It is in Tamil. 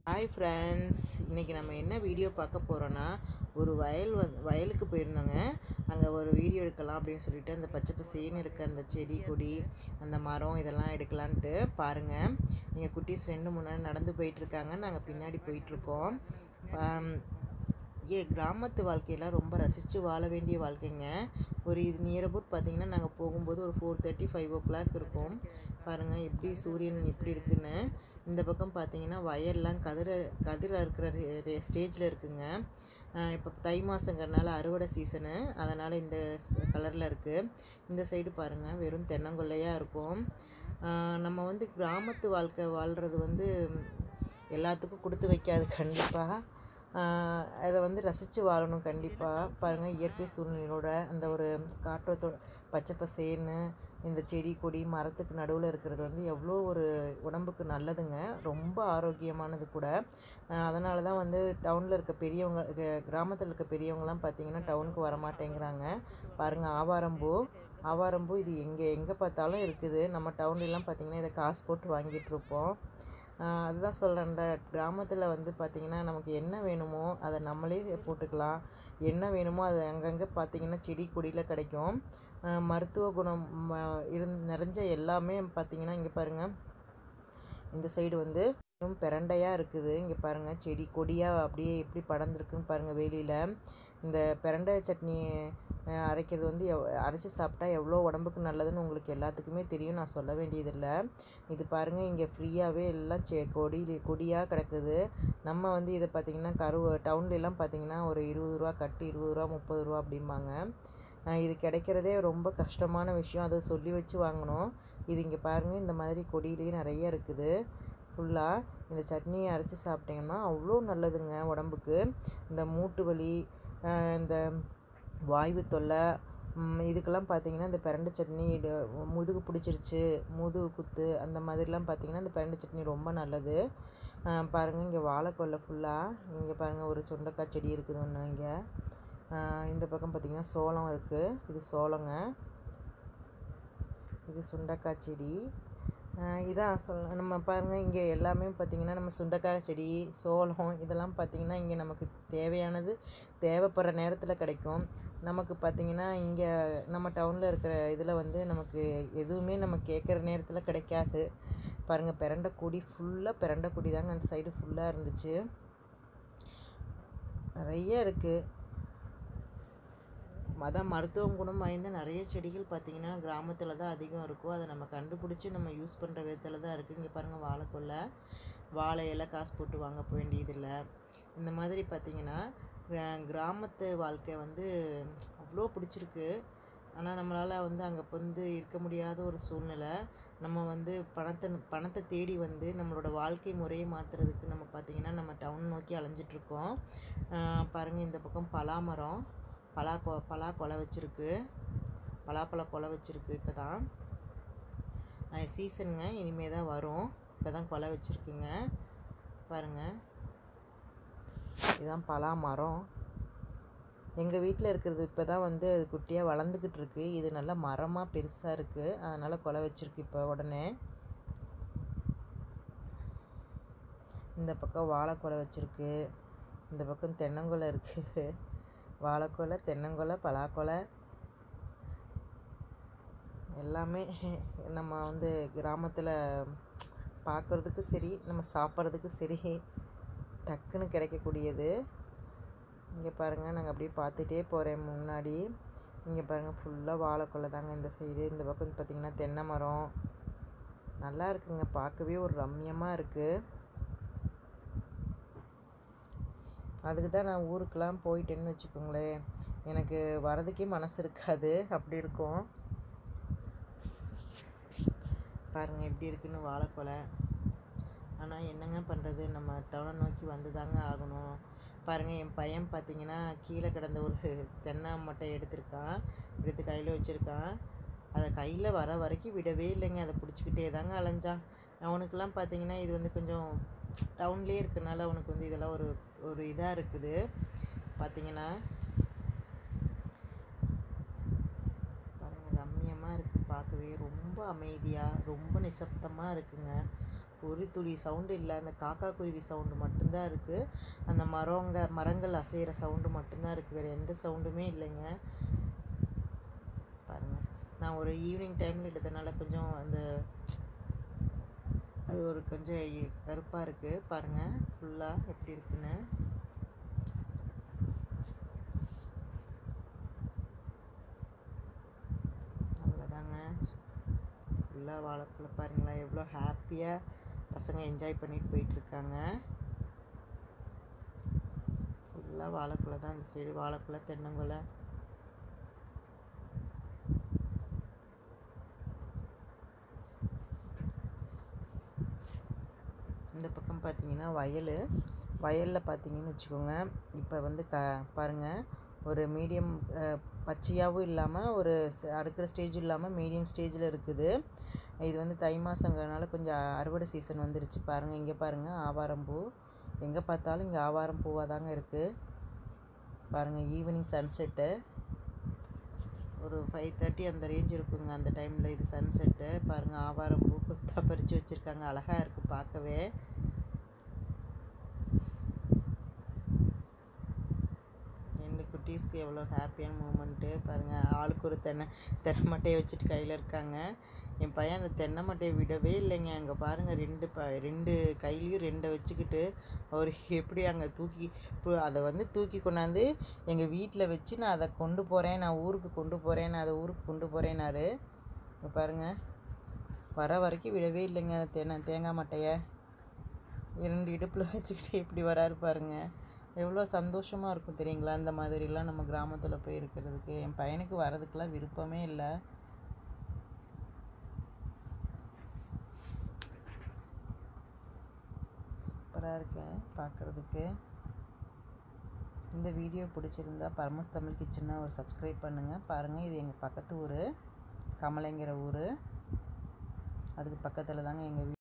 ஹாய் ஃப்ரெண்ட்ஸ் இன்றைக்கி நம்ம என்ன வீடியோ பார்க்க போகிறோன்னா ஒரு வயல் வந் வயலுக்கு போயிருந்தோங்க அங்கே ஒரு வீடியோ எடுக்கலாம் அப்படின்னு சொல்லிட்டு அந்த பச்சை பசேன்னு இருக்க அந்த செடி கொடி அந்த மரம் இதெல்லாம் எடுக்கலான்ட்டு பாருங்கள் இங்கே குட்டீஸ் ரெண்டு மூணு நாள் நடந்து போயிட்டுருக்காங்க நாங்கள் பின்னாடி போயிட்டுருக்கோம் ஏ கிராமத்து வாழ்க்கையெல்லாம் ரொம்ப ரசித்து வாழ வேண்டிய வாழ்க்கைங்க ஒரு இது நியர் அபவுட் பார்த்திங்கன்னா நாங்கள் போகும்போது ஒரு four thirty five o'clock இருக்கும் பாருங்கள் எப்படி சூரியன் எப்படி இருக்குன்னு இந்த பக்கம் பார்த்தீங்கன்னா வயல்லாம் கதிர கதிர இருக்கிற ஸ்டேஜில் இருக்குங்க இப்போ தை மாதங்கிறனால அறுவடை சீசனு அதனால் இந்த கலரில் இருக்குது இந்த சைடு பாருங்கள் வெறும் தென்னங்கொல்லையாக இருக்கும் நம்ம வந்து கிராமத்து வாழ்க்கை வாழ்கிறது வந்து எல்லாத்துக்கும் கொடுத்து வைக்காது கண்டிப்பாக அதை வந்து ரசித்து வாழணும் கண்டிப்பாக பாருங்கள் இயற்கை சூழ்நிலையோட அந்த ஒரு காற்றத்தோட பச்சை பசேன்னு இந்த செடி கொடி மரத்துக்கு நடுவில் இருக்கிறது வந்து எவ்வளோ ஒரு உடம்புக்கு நல்லதுங்க ரொம்ப ஆரோக்கியமானது கூட அதனால தான் வந்து டவுனில் இருக்க பெரியவங்க கிராமத்தில் இருக்க பெரியவங்களாம் பார்த்திங்கன்னா டவுனுக்கு வரமாட்டேங்கிறாங்க பாருங்கள் ஆவாரம்பூ ஆவாரம்பூ இது எங்கே எங்கே பார்த்தாலும் இருக்குது நம்ம டவுன்லலாம் பார்த்திங்கன்னா இதை காசு போட்டு வாங்கிட்டு இருப்போம் அதுதான் சொல்கிறேன்ல கிராமத்தில் வந்து பார்த்திங்கன்னா நமக்கு என்ன வேணுமோ அதை நம்மளே போட்டுக்கலாம் என்ன வேணுமோ அது அங்கங்கே பார்த்திங்கன்னா செடி கொடியில் கிடைக்கும் மருத்துவ குணம் இருந் நிறைஞ்ச எல்லாமே பார்த்திங்கன்னா இங்கே பாருங்கள் இந்த சைடு வந்து பிரண்டையாக இருக்குது இங்கே பாருங்கள் செடி கொடியாக அப்படியே எப்படி படர்ந்துருக்குன்னு பாருங்கள் வெளியில் இந்த பிரண்டை சட்னி அரைக்கிறது வந்து எவ் அரைச்சி சாப்பிட்டா எவ்வளோ உடம்புக்கு நல்லதுன்னு உங்களுக்கு எல்லாத்துக்குமே தெரியும் நான் சொல்ல வேண்டியதில்லை இது பாருங்கள் இங்கே ஃப்ரீயாகவே எல்லாம் செ கொடி கொடியாக கிடக்குது நம்ம வந்து இதை பார்த்திங்கன்னா கருவ டவுன்லலாம் பார்த்திங்கன்னா ஒரு இருபது ரூபா கட்டு இருபது ரூபா முப்பது ரூபா அப்படிம்பாங்க இது கிடைக்கிறதே ரொம்ப கஷ்டமான விஷயம் அதை சொல்லி வச்சு வாங்கணும் இது இங்கே பாருங்கள் இந்த மாதிரி கொடியிலேயே நிறைய இருக்குது ஃபுல்லாக இந்த சட்னியை அரைச்சி சாப்பிட்டிங்கன்னா அவ்வளோ நல்லதுங்க உடம்புக்கு இந்த மூட்டு வலி இந்த வாய்வு தொல்லை இதுக்கெல்லாம் பார்த்திங்கன்னா இந்த பிரண்டை சட்னி முதுகு பிடிச்சிருச்சு முதுகு குத்து அந்த மாதிரிலாம் பார்த்திங்கன்னா இந்த பிரண்டை சட்னி ரொம்ப நல்லது பாருங்கள் இங்கே வாழைக்கொல்லை ஃபுல்லாக இங்கே பாருங்கள் ஒரு சுண்டைக்காய் செடி இருக்குது ஒன்று இங்கே இந்த பக்கம் பார்த்திங்கன்னா சோளம் இருக்குது இது சோளங்க இது சுண்டைக்காய் செடி இதான் சொல் நம்ம பாருங்கள் இங்கே எல்லாமே பார்த்திங்கன்னா நம்ம சுண்டைக்காய் செடி சோளம் இதெல்லாம் பார்த்திங்கன்னா இங்கே நமக்கு தேவையானது தேவைப்படுற நேரத்தில் கிடைக்கும் நமக்கு பார்த்திங்கன்னா இங்கே நம்ம டவுனில் இருக்கிற இதில் வந்து நமக்கு எதுவுமே நம்ம கேட்குற நேரத்தில் கிடைக்காது பாருங்கள் பிரண்டை கொடி ஃபுல்லாக பிரண்டை கொடி தாங்க அந்த சைடு ஃபுல்லாக இருந்துச்சு நிறைய இருக்குது அதான் மருத்துவம் குணம் வாய்ந்த நிறைய செடிகள் பார்த்திங்கன்னா கிராமத்தில் தான் அதிகம் இருக்கும் அதை நம்ம கண்டுபிடிச்சி நம்ம யூஸ் பண்ணுற விதத்தில் தான் இருக்குது இங்கே பாருங்கள் வாழைக்கொல்லை வாழை இலை காசு போட்டு வாங்க வேண்டியதில்லை இந்த மாதிரி பார்த்திங்கன்னா கிராமத்து வாழ்க்கை வந்து அவ்வளோ பிடிச்சிருக்கு ஆனால் நம்மளால் வந்து அங்கே வந்து இருக்க முடியாத ஒரு சூழ்நிலை நம்ம வந்து பணத்தை பணத்தை தேடி வந்து நம்மளோட வாழ்க்கை முறையை மாற்றுறதுக்கு நம்ம பார்த்திங்கன்னா நம்ம டவுன் நோக்கி அலைஞ்சிட்ருக்கோம் பாருங்கள் இந்த பக்கம் பலாமரம் பலா கொ பலா கொலை வச்சுருக்கு பலாப்பழ கொலை வச்சுருக்கு இப்போ தான் சீசனுங்க இனிமேல் தான் வரும் இப்போ தான் கொலை வச்சுருக்குங்க பாருங்கள் இதுதான் பலா மரம் எங்கள் வீட்டில் இருக்கிறது இப்போ தான் வந்து அது குட்டியாக வளர்ந்துக்கிட்டு இருக்கு இது நல்லா மரமாக பெருசாக இருக்குது அதனால் கொலை வச்சுருக்கு இப்போ உடனே இந்த பக்கம் வாழைக்கொலை வச்சுருக்கு இந்த பக்கம் தென்னங்கொலை இருக்குது வாழைக்கொலை தென்னங்கொலை பலாக்கொலை எல்லாமே நம்ம வந்து கிராமத்தில் பார்க்குறதுக்கும் சரி நம்ம சாப்பிட்றதுக்கும் சரி டக்குன்னு கிடைக்கக்கூடியது இங்கே பாருங்கள் நாங்கள் அப்படியே பார்த்துட்டே போகிறேன் முன்னாடி இங்கே பாருங்கள் ஃபுல்லாக வாழைக்கொலை தாங்க இந்த சைடு இந்த பக்கம் பார்த்திங்கன்னா தென்னை மரம் நல்லா இருக்குங்க பார்க்கவே ஒரு ரம்யமாக இருக்குது அதுக்கு தான் நான் ஊருக்கெலாம் போயிட்டேன்னு வச்சுக்கோங்களேன் எனக்கு வரதுக்கே மனசு இருக்காது அப்படி இருக்கும் பாருங்கள் எப்படி இருக்குன்னு வாழைக்கொலை ஆனால் என்னங்க பண்ணுறது நம்ம டவுனை நோக்கி வந்து தாங்க ஆகணும் பாருங்கள் என் பையன் பார்த்தீங்கன்னா கீழே கிடந்த ஒரு தென்னை மட்டை எடுத்திருக்கான் எடுத்து கையில் வச்சுருக்கான் அதை கையில் வர வரைக்கும் விடவே இல்லைங்க அதை பிடிச்சிக்கிட்டே தாங்க அலைஞ்சான் அவனுக்கெல்லாம் பார்த்தீங்கன்னா இது வந்து கொஞ்சம் டவுன்லேயே இருக்கனால அவனுக்கு வந்து இதெல்லாம் ஒரு ஒரு இதாக இருக்குது பார்த்திங்கன்னா பாருங்கள் ரம்மியமாக இருக்குது பார்க்கவே ரொம்ப அமைதியாக ரொம்ப நிசப்தமாக இருக்குங்க ஒரு துளி சவுண்டு இல்லை அந்த காக்கா குருவி சவுண்டு மட்டும்தான் இருக்குது அந்த மரங்க மரங்கள் அசைகிற சவுண்டு மட்டும்தான் இருக்குது வேறு எந்த சவுண்டுமே இல்லைங்க பாருங்கள் நான் ஒரு ஈவினிங் டைமில் எடுத்தனால கொஞ்சம் அந்த அது ஒரு கொஞ்சம் கருப்பாக இருக்குது பாருங்கள் ஃபுல்லாக எப்படி இருக்குன்னு அவ்வளோதாங்க ஃபுல்லாக வாழைப்பழ பாருங்களேன் எவ்வளோ ஹாப்பியாக பசங்க என்ஜாய் பண்ணிட்டு போயிட்டுருக்காங்க ஃபுல்லாக வாழைக்குலை தான் இந்த சைடு வாழைக்குலை தென்னங்குலை இந்த பக்கம் பார்த்தீங்கன்னா வயல் வயலில் பார்த்தீங்கன்னு வச்சுக்கோங்க இப்போ வந்து க பாருங்கள் ஒரு மீடியம் பச்சையாகவும் இல்லாமல் ஒரு ச- அறுக்கிற ஸ்டேஜ் இல்லாமல் மீடியம் ஸ்டேஜில் இருக்குது இது வந்து தை மாதங்கிறனால கொஞ்சம் அறுவடை சீசன் வந்துருச்சு பாருங்கள் இங்கே பாருங்கள் ஆவாரம் பூ எங்கே பார்த்தாலும் இங்கே ஆவாரம் பூவாக தாங்க இருக்குது பாருங்கள் ஈவினிங் சன்செட்டு ஒரு ஃபைவ் தேர்ட்டி அந்த ரேஞ்ச் இருக்குங்க அந்த டைமில் இது சன்செட்டு பாருங்கள் ஆவாரம் பூ கொத்தா பறித்து வச்சுருக்காங்க அழகாக இருக்குது பார்க்கவே ரெண்டு குட்டீஸ்க்கு எவ்வளோ ஹாப்பியான மூமெண்ட்டு பாருங்கள் ஆளுக்கு ஒரு தென்னை தென்னை மட்டையை வச்சுட்டு கையில் இருக்காங்க என் பையன் அந்த தென்னை மட்டையை விடவே இல்லைங்க அங்கே பாருங்கள் ரெண்டு ப ரெண்டு கையிலையும் ரெண்டை வச்சுக்கிட்டு அவர் எப்படி அங்கே தூக்கி இப்போ அதை வந்து தூக்கி கொண்டாந்து எங்கள் வீட்டில் வச்சு நான் அதை கொண்டு போகிறேன் நான் ஊருக்கு கொண்டு போகிறேன் நான் அதை ஊருக்கு கொண்டு போகிறேன்னாரு இங்கே பாருங்கள் வர வரைக்கும் விடவே இல்லைங்க அந்த தென்னை தேங்காய் மட்டையை இரண்டு இடுப்பில் வச்சுக்கிட்டு எப்படி வராரு பாருங்க எவ்வளோ சந்தோஷமாக இருக்கும் தெரியுங்களா இந்த மாதிரிலாம் நம்ம கிராமத்தில் போய் இருக்கிறதுக்கு என் பையனுக்கு வரதுக்கெலாம் விருப்பமே இல்லை சூப்பராக இருக்கேன் பார்க்குறதுக்கு இந்த வீடியோ பிடிச்சிருந்தா பரமஸ் தமிழ் கிச்சனை ஒரு சப்ஸ்கிரைப் பண்ணுங்கள் பாருங்கள் இது எங்கள் பக்கத்து ஊர் கமலைங்கிற ஊர் அதுக்கு பக்கத்தில் தாங்க எங்கள் வீடு